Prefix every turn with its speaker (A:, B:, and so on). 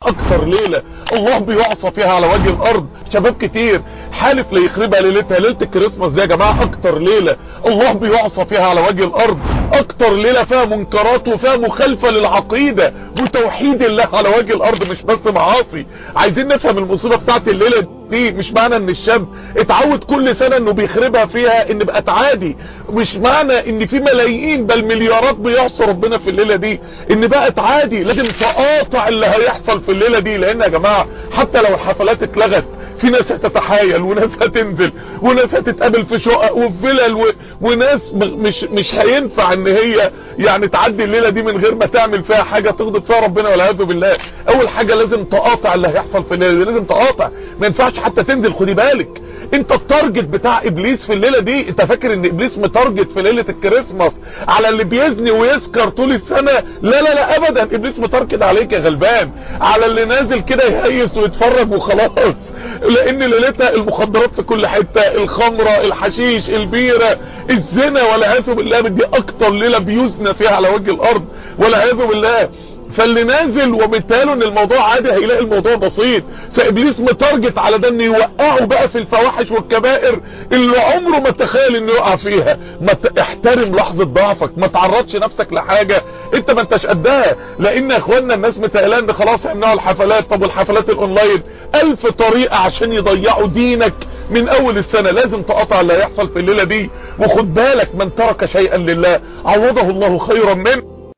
A: اكتر ليلة الله بيعصى فيها على وجه الارض شباب كتير حالف ليخربها ليلتها ليلة الكريسماس دي يا جماعة اكتر ليلة الله بيعصى فيها على وجه الارض اكتر ليلة فيها منكرات وفيها مخالفة للعقيدة وتوحيد الله على وجه الارض مش بس معاصي عايزين نفهم المصيبة بتاعت الليلة دي مش معنى ان الشاب اتعود كل سنة انه بيخربها فيها ان بقت عادي مش معنى ان في ملايين بل مليارات بيعصى ربنا في الليلة دي ان بقت عادي لازم تقاطع اللي هيحصل في الليلة دي لان يا جماعة حتى لو الحفلات اتلغت في ناس هتتحايل وناس هتنزل وناس هتتقابل في شقق وفي فلل و... وناس مش مش هينفع ان هي يعني تعدي الليلة دي من غير ما تعمل فيها حاجة تغضب فيها ربنا والعياذ بالله اول حاجة لازم تقاطع اللي هيحصل في الليلة دي لازم تقاطع ما ينفعش حتى تنزل خدي بالك انت التارجت بتاع ابليس في الليلة دي انت فاكر ان ابليس متارجت في ليلة الكريسماس على اللي بيزني ويسكر طول السنة لا لا لا ابدا ابليس متارجت عليك يا غلبان على اللي نازل كده يهيس ويتفرج وخلاص لان ليلتها المخدرات في كل حتة الخمرة الحشيش البيرة الزنا والعياذ بالله دي اكتر ليلة بيزنى فيها على وجه الارض والعياذ بالله فاللي نازل وبالتالي ان الموضوع عادي هيلاقي الموضوع بسيط فابليس متارجت على ده انه يوقعه بقى في الفواحش والكبائر اللي عمره ما تخيل انه يقع فيها ما احترم لحظة ضعفك ما تعرضش نفسك لحاجة انت ما انتش قدها لان يا اخوانا الناس متقلان ان خلاص يمنعوا الحفلات طب والحفلات الاونلاين الف طريقة عشان يضيعوا دينك من اول السنة لازم تقطع اللي هيحصل في الليلة دي وخد بالك من ترك شيئا لله عوضه الله خيرا منه